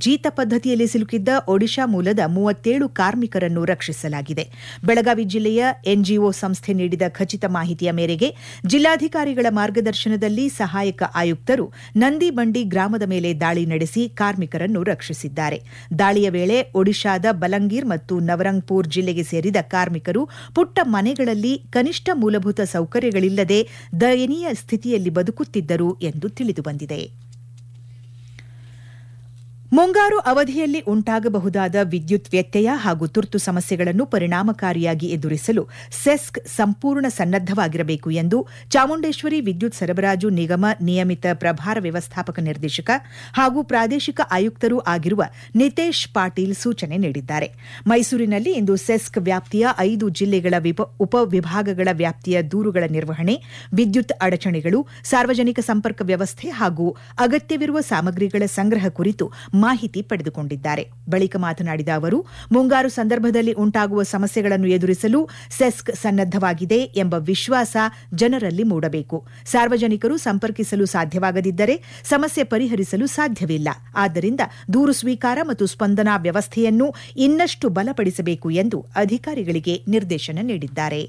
ಜೀತ ಪದ್ಧತಿಯಲ್ಲಿ ಸಿಲುಕಿದ್ದ ಒಡಿಶಾ ಮೂಲದ ಮೂವತ್ತೇಳು ಕಾರ್ಮಿಕರನ್ನು ರಕ್ಷಿಸಲಾಗಿದೆ ಬೆಳಗಾವಿ ಜಿಲ್ಲೆಯ ಎನ್ಜಿಒ ಸಂಸ್ಥೆ ನೀಡಿದ ಖಚಿತ ಮಾಹಿತಿಯ ಮೇರೆಗೆ ಜಿಲ್ಲಾಧಿಕಾರಿಗಳ ಮಾರ್ಗದರ್ಶನದಲ್ಲಿ ಸಹಾಯಕ ಆಯುಕ್ತರು ನಂದಿಬಂಡಿ ಗ್ರಾಮದ ಮೇಲೆ ದಾಳಿ ನಡೆಸಿ ಕಾರ್ಮಿಕರನ್ನು ರಕ್ಷಿಸಿದ್ದಾರೆ ದಾಳಿಯ ವೇಳೆ ಒಡಿಶಾದ ಬಲಂಗೀರ್ ಮತ್ತು ನವರಂಗ್ಪುರ್ ಜಿಲ್ಲೆಗೆ ಸೇರಿದ ಕಾರ್ಮಿಕರು ಪುಟ್ಟ ಮನೆಗಳಲ್ಲಿ ಕನಿಷ್ಠ ಮೂಲಭೂತ ಸೌಕರ್ಯಗಳಿಲ್ಲದೆ ದಯನೀಯ ಸ್ಥಿತಿಯಲ್ಲಿ ಬದುಕುತ್ತಿದ್ದರು ಎಂದು ತಿಳಿದುಬಂದಿದೆ ಮುಂಗಾರು ಅವಧಿಯಲ್ಲಿ ಉಂಟಾಗಬಹುದಾದ ವಿದ್ಯುತ್ ವ್ಯತ್ಯಯ ಹಾಗೂ ತುರ್ತು ಸಮಸ್ಯೆಗಳನ್ನು ಪರಿಣಾಮಕಾರಿಯಾಗಿ ಎದುರಿಸಲು ಸೆಸ್ಕ್ ಸಂಪೂರ್ಣ ಸನ್ನದ್ದವಾಗಿರಬೇಕು ಎಂದು ಚಾಮುಂಡೇಶ್ವರಿ ವಿದ್ಯುತ್ ಸರಬರಾಜು ನಿಗಮ ನಿಯಮಿತ ಪ್ರಭಾರ ವ್ಯವಸ್ಥಾಪಕ ನಿರ್ದೇಶಕ ಹಾಗೂ ಪ್ರಾದೇಶಿಕ ಆಯುಕ್ತರೂ ಆಗಿರುವ ನಿತೇಶ್ ಪಾಟೀಲ್ ಸೂಚನೆ ನೀಡಿದ್ದಾರೆ ಮೈಸೂರಿನಲ್ಲಿ ಇಂದು ಸೆಸ್ಕ್ ವ್ಯಾಪ್ತಿಯ ಐದು ಜಿಲ್ಲೆಗಳ ಉಪವಿಭಾಗಗಳ ವ್ಯಾಪ್ತಿಯ ದೂರುಗಳ ನಿರ್ವಹಣೆ ವಿದ್ಯುತ್ ಅಡಚಣೆಗಳು ಸಾರ್ವಜನಿಕ ಸಂಪರ್ಕ ವ್ಯವಸ್ಥೆ ಹಾಗೂ ಅಗತ್ಯವಿರುವ ಸಾಮಗ್ರಿಗಳ ಸಂಗ್ರಹ ಕುರಿತು ಮಾಹಿತಿ ಪಡೆದುಕೊಂಡಿದ್ದಾರೆ ಬಳಿಕ ಮಾತನಾಡಿದ ಅವರು ಮುಂಗಾರು ಸಂದರ್ಭದಲ್ಲಿ ಉಂಟಾಗುವ ಸಮಸ್ಯೆಗಳನ್ನು ಎದುರಿಸಲು ಸೆಸ್ಕ್ ಸನ್ನದ್ದವಾಗಿದೆ ಎಂಬ ವಿಶ್ವಾಸ ಜನರಲ್ಲಿ ಮೂಡಬೇಕು ಸಾರ್ವಜನಿಕರು ಸಂಪರ್ಕಿಸಲು ಸಾಧ್ಯವಾಗದಿದ್ದರೆ ಸಮಸ್ಯೆ ಪರಿಹರಿಸಲು ಸಾಧ್ಯವಿಲ್ಲ ಆದ್ದರಿಂದ ದೂರು ಸ್ವೀಕಾರ ಮತ್ತು ಸ್ಪಂದನಾ ವ್ಯವಸ್ಥೆಯನ್ನು ಇನ್ನಷ್ಟು ಬಲಪಡಿಸಬೇಕು ಎಂದು ಅಧಿಕಾರಿಗಳಿಗೆ ನಿರ್ದೇಶನ ನೀಡಿದ್ದಾರೆ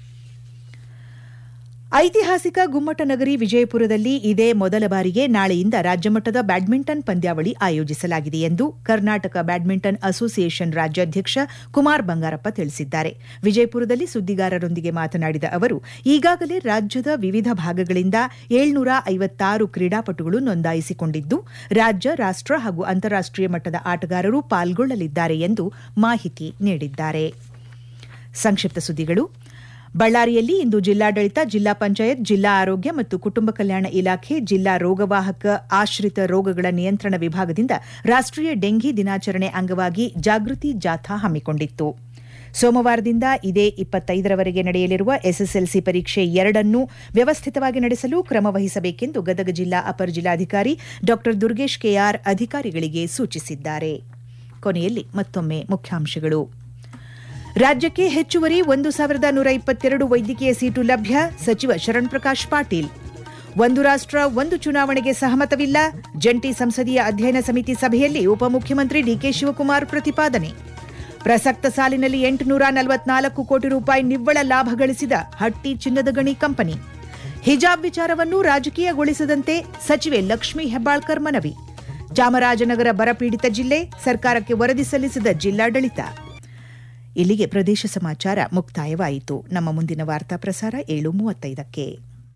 ಐತಿಹಾಸಿಕ ಗುಮ್ಮಟನಗರಿ ವಿಜಯಪುರದಲ್ಲಿ ಇದೇ ಮೊದಲ ಬಾರಿಗೆ ನಾಳೆಯಿಂದ ರಾಜ್ಯಮಟ್ಟದ ಬ್ಯಾಡ್ಮಿಂಟನ್ ಪಂದ್ಯಾವಳಿ ಆಯೋಜಿಸಲಾಗಿದೆ ಎಂದು ಕರ್ನಾಟಕ ಬ್ಯಾಡ್ಮಿಂಟನ್ ಅಸೋಸಿಯೇಷನ್ ರಾಜ್ಯಾಧ್ಯಕ್ಷ ಕುಮಾರ್ ಬಂಗಾರಪ್ಪ ತಿಳಿಸಿದ್ದಾರೆ ವಿಜಯಪುರದಲ್ಲಿ ಸುದ್ದಿಗಾರರೊಂದಿಗೆ ಮಾತನಾಡಿದ ಅವರು ಈಗಾಗಲೇ ರಾಜ್ಯದ ವಿವಿಧ ಭಾಗಗಳಿಂದ ಏಳ್ನೂರ ಐವತ್ತಾರು ಕ್ರೀಡಾಪಟುಗಳು ನೋಂದಾಯಿಸಿಕೊಂಡಿದ್ದು ರಾಜ್ಯ ರಾಷ್ಟ ಹಾಗೂ ಅಂತಾರಾಷ್ಟೀಯ ಮಟ್ಟದ ಆಟಗಾರರು ಪಾಲ್ಗೊಳ್ಳಲಿದ್ದಾರೆ ಎಂದು ಮಾಹಿತಿ ನೀಡಿದ್ದಾರೆ ಸಂಕ್ಷಿಪ್ತ ಸುದ್ದಿಗಳು ಬಳ್ಳಾರಿಯಲ್ಲಿ ಇಂದು ಜಿಲ್ಲಾಡಳಿತ ಜಿಲ್ಲಾ ಪಂಚಾಯತ್ ಜಿಲ್ಲಾ ಆರೋಗ್ಯ ಮತ್ತು ಕುಟುಂಬ ಕಲ್ಯಾಣ ಇಲಾಖೆ ಜಿಲ್ಲಾ ರೋಗವಾಹಕ ಆಶ್ರಿತ ರೋಗಗಳ ನಿಯಂತ್ರಣ ವಿಭಾಗದಿಂದ ರಾಷ್ಟೀಯ ಡೆಂಘಿ ದಿನಾಚರಣೆ ಅಂಗವಾಗಿ ಜಾಗೃತಿ ಜಾಥಾ ಹಮ್ಮಿಕೊಂಡಿತ್ತು ಸೋಮವಾರದಿಂದ ಇದೇ ಇಪ್ಪತ್ತೈದರವರೆಗೆ ನಡೆಯಲಿರುವ ಎಸ್ಎಸ್ಎಲ್ಸಿ ಪರೀಕ್ಷೆ ಎರಡನ್ನೂ ವ್ಯವಸ್ಥಿತವಾಗಿ ನಡೆಸಲು ಕ್ರಮ ವಹಿಸಬೇಕೆಂದು ಗದಗ ಜಿಲ್ಲಾ ಅಪರ ಜಿಲ್ಲಾಧಿಕಾರಿ ಡಾ ದುರ್ಗೇಶ್ ಕೆಆರ್ ಅಧಿಕಾರಿಗಳಿಗೆ ಸೂಚಿಸಿದ್ದಾರೆ ಕೊನೆಯಲ್ಲಿ ಮತ್ತೊಮ್ಮೆ ಮುಖ್ಯಾಂಶಗಳು ರಾಜ್ಯಕ್ಕೆ ಹೆಚ್ಚುವರಿ ಒಂದು ಸಾವಿರದ ನೂರ ಇಪ್ಪತ್ತೆರಡು ವೈದ್ಯಕೀಯ ಸೀಟು ಲಭ್ಯ ಸಚಿವ ಶರಣ್ ಪ್ರಕಾಶ್ ಪಾಟೀಲ್ ಒಂದು ರಾಷ್ಟ್ರ ಒಂದು ಚುನಾವಣೆಗೆ ಸಹಮತವಿಲ್ಲ ಜಂಟಿ ಸಂಸದೀಯ ಅಧ್ಯಯನ ಸಮಿತಿ ಸಭೆಯಲ್ಲಿ ಉಪಮುಖ್ಯಮಂತ್ರಿ ಡಿಕೆ ಶಿವಕುಮಾರ್ ಪ್ರತಿಪಾದನೆ ಪ್ರಸಕ್ತ ಸಾಲಿನಲ್ಲಿ ಎಂಟುನೂರ ನಲವತ್ನಾಲ್ಕು ಕೋಟಿ ರೂಪಾಯಿ ನಿವ್ವಳ ಲಾಭ ಗಳಿಸಿದ ಹಟ್ಟಿ ಚಿನ್ನದ ಗಣಿ ಕಂಪನಿ ಹಿಜಾಬ್ ವಿಚಾರವನ್ನು ರಾಜಕೀಯಗೊಳಿಸದಂತೆ ಸಚಿವೆ ಲಕ್ಷ್ಮೀ ಹೆಬ್ಬಾಳ್ಕರ್ ಮನವಿ ಚಾಮರಾಜನಗರ ಬರಪೀಡಿತ ಜಿಲ್ಲೆ ಸರ್ಕಾರಕ್ಕೆ ವರದಿ ಸಲ್ಲಿಸಿದ ಜಿಲ್ಲಾಡಳಿತ ಇಲ್ಲಿಗೆ ಪ್ರದೇಶ ಸಮಾಚಾರ ಮುಕ್ತಾಯವಾಯಿತು ನಮ್ಮ ಮುಂದಿನ ವಾರ್ತಾ ಪ್ರಸಾರ ಏಳು ಮೂವತ್ತೈದಕ್ಕೆ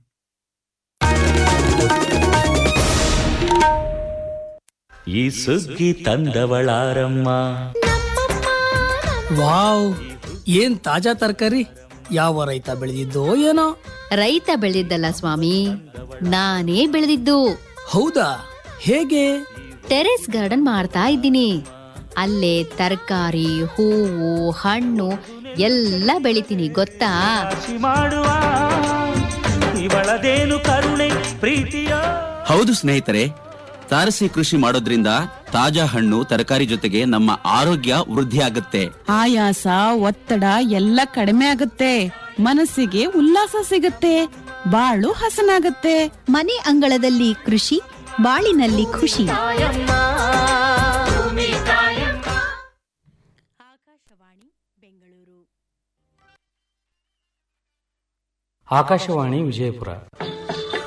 ಈ ಸುಗ್ಗಿ ತಂದವಳಾರಮ್ಮ ವಾವ್ ಏನ್ ತಾಜಾ ತರಕಾರಿ ಯಾವ ರೈತ ಬೆಳೆದಿದ್ದೋ ಏನೋ ರೈತ ಬೆಳೆದಿದ್ದಲ್ಲ ಸ್ವಾಮಿ ನಾನೇ ಬೆಳೆದಿದ್ದು ಹೌದಾ ಹೇಗೆ ಟೆರೆಸ್ ಗಾರ್ಡನ್ ಮಾಡ್ತಾ ಇದ್ದೀನಿ ಅಲ್ಲೇ ತರಕಾರಿ ಹೂವು ಹಣ್ಣು ಎಲ್ಲ ಬೆಳಿತೀನಿ ಗೊತ್ತಾ ರಾಶಿ ಮಾಡುವ ಇವಳದೇನು ಕರುಣೆ ಪ್ರೀತಿಯ ಹೌದು ಸ್ನೇಹಿತರೆ ತಾರಸಿ ಕೃಷಿ ಮಾಡೋದ್ರಿಂದ ತಾಜಾ ಹಣ್ಣು ತರಕಾರಿ ಜೊತೆಗೆ ನಮ್ಮ ಆರೋಗ್ಯ ವೃದ್ಧಿಯಾಗುತ್ತೆ ಆಯಾಸ ಒತ್ತಡ ಎಲ್ಲ ಕಡಿಮೆ ಆಗುತ್ತೆ ಮನಸ್ಸಿಗೆ ಉಲ್ಲಾಸ ಸಿಗುತ್ತೆ ಬಾಳು ಹಸನಾಗತ್ತೆ ಮನೆ ಅಂಗಳದಲ್ಲಿ ಕೃಷಿ ಬಾಳಿನಲ್ಲಿ ಖುಷಿ ಆಕಾಶವಾಣಿ ವಿಜಯಪುರ